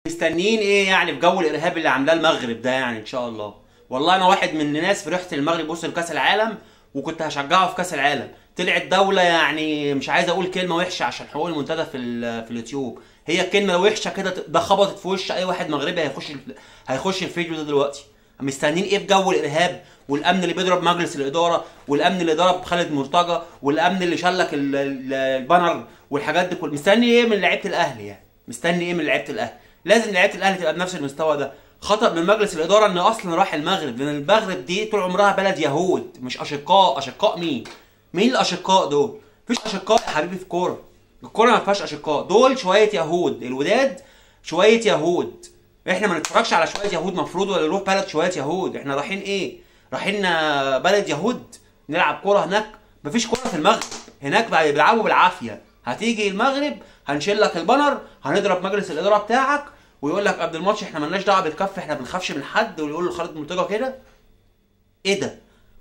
مستنيين ايه يعني في جو الارهاب اللي عاملاه المغرب ده يعني ان شاء الله والله انا واحد من الناس فرحت المغرب وصل كاس العالم وكنت هشجعه في كاس العالم طلعت دولة يعني مش عايز اقول كلمة وحشة عشان حقوق المنتدى في ال- في اليوتيوب هي كلمة وحشة كده ده خبطت في وش اي واحد مغربي هيخش ال- هيخش الفيديو ده دلوقتي مستنيين ايه في جو الارهاب والامن اللي بيضرب مجلس الاداره والامن اللي ضرب خالد مرتجى والامن اللي شلك ال- ال- البانر والحاجات دي كلها مستني ايه من لعيبه الاهلي يعني مستني ايه من لعيبه الاهلي لازم لعيبه الاهلي تبقى بنفس المستوى ده خطا من مجلس الاداره ان اصلا راح المغرب لان المغرب دي طول عمرها بلد يهود مش اشقاء اشقاء مين مين الاشقاء دول مفيش اشقاء يا حبيبي في كوره الكوره ما فيهاش اشقاء دول شويه يهود الوداد شويه يهود احنا ما نتفرجش على شويه يهود مفروض ولا نروح بلد شويه يهود احنا رايحين ايه رايحين آه، بلد يهود نلعب كوره هناك مفيش كوره في المغرب هناك بقى بيلعبوا بالعافيه هتيجي المغرب هنشيل لك البانر هنضرب مجلس الاداره بتاعك ويقول لك قبل الماتش احنا مالناش دعوه بالكف احنا بنخافش من حد ويقول لخالد مرتجى كده ايه ده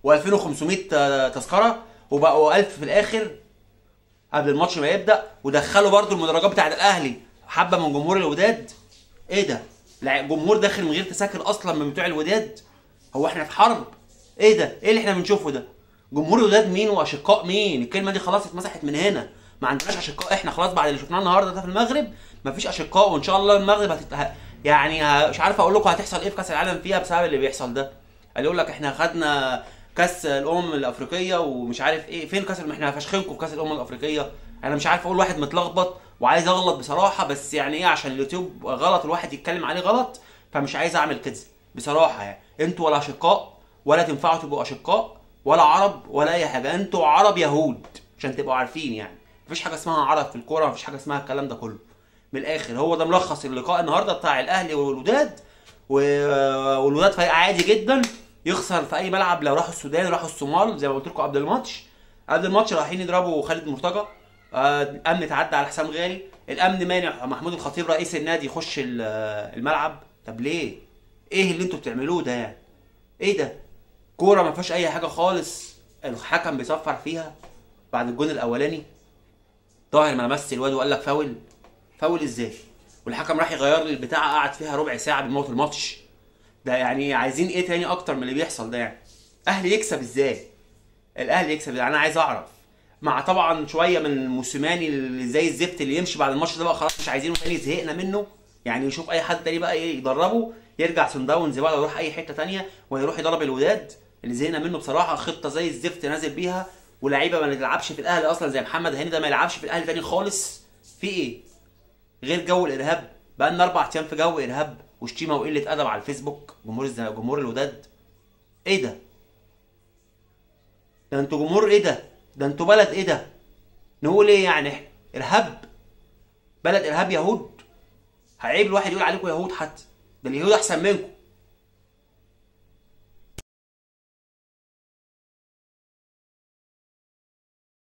و2500 تذكره وبقوا 1000 في الاخر قبل الماتش ما يبدا ودخلوا برضو المدرجات بتاعت الاهلي حبه من جمهور الوداد ايه ده لا جمهور داخل من غير تذاكر اصلا من بتوع الوداد هو احنا في حرب ايه ده ايه اللي احنا بنشوفه ده جمهور الوداد مين واشقاء مين الكلمه دي خلاص اتمسحت من هنا ما عندناش اشقاء احنا خلاص بعد اللي شفناه النهارده ده في المغرب مفيش اشقاء وان شاء الله المغرب هتت... ه- يعني ه- مش عارف اقول لكم هتحصل ايه في كاس العالم فيها بسبب اللي بيحصل ده قال يقول لك احنا خدنا كاس الامم الافريقيه ومش عارف ايه فين كاس ما احنا فاشخينكم في كاس الامم الافريقيه انا مش عارف اقول واحد متلخبط وعايز اغلط بصراحه بس يعني ايه عشان اليوتيوب غلط الواحد يتكلم عليه غلط فمش عايز اعمل كده بصراحه يعني انتوا ولا اشقاء ولا تنفعوا تبقوا اشقاء ولا عرب ولا اي حاجه انتوا عرب يهود عشان تبقوا عارفين يعني مفيش حاجه اسمها عرب في الكوره مفيش حاجه اسمها الكلام ده كله من الاخر هو ده ملخص اللقاء النهارده بتاع الاهلي والوداد و- والوداد فريق عادي جدا يخسر في اي ملعب لو راحوا السودان راحوا الصومال زي ما قلت لكم قبل الماتش قبل الماتش رايحين يضربوا خالد مرتجى آه، الامن تعدى على حسام غالي الامن مانع محمود الخطيب رئيس النادي يخش ال- الملعب طب ليه ايه اللي انتوا بتعملوه ده يعني ايه ده كوره ما فيهاش اي حاجه خالص الحكم بيصفر فيها بعد الجون الاولاني طاهر ما لمس الواد وقال لك فاول فاول ازاي والحكم راح يغير لي البتاع قعد فيها ربع ساعه بيموت الماتش ده يعني عايزين ايه تاني اكتر من اللي بيحصل ده يعني اهلي يكسب ازاي الاهلي يكسب ازاي انا عايز اعرف مع طبعا شويه من موسيماني اللي زي الزفت اللي يمشي بعد الماتش ده بقى خلاص مش عايزينه تاني زهقنا منه يعني يشوف اي حد تاني بقى ايه يدربه يرجع سان داونز بقى يروح اي حته تانية ويروح يدرب الوداد اللي زهقنا منه بصراحه خطه زي الزفت نازل بيها ولاعيبه ما تلعبش في الاهلي اصلا زي محمد هاني ده ما يلعبش في الاهلي تاني خالص في ايه غير جو الارهاب بقى لنا اربع ايام في جو ارهاب وشتيمه وقله ادب على الفيسبوك جمهور الز- جمهور الوداد ايه ده ده انتوا جمهور ايه ده ده انتوا بلد ايه ده نقول ايه يعني احنا ارهاب بلد ارهاب يهود عيب الواحد يقول عليكم يهود حتى ده اليهود احسن منكم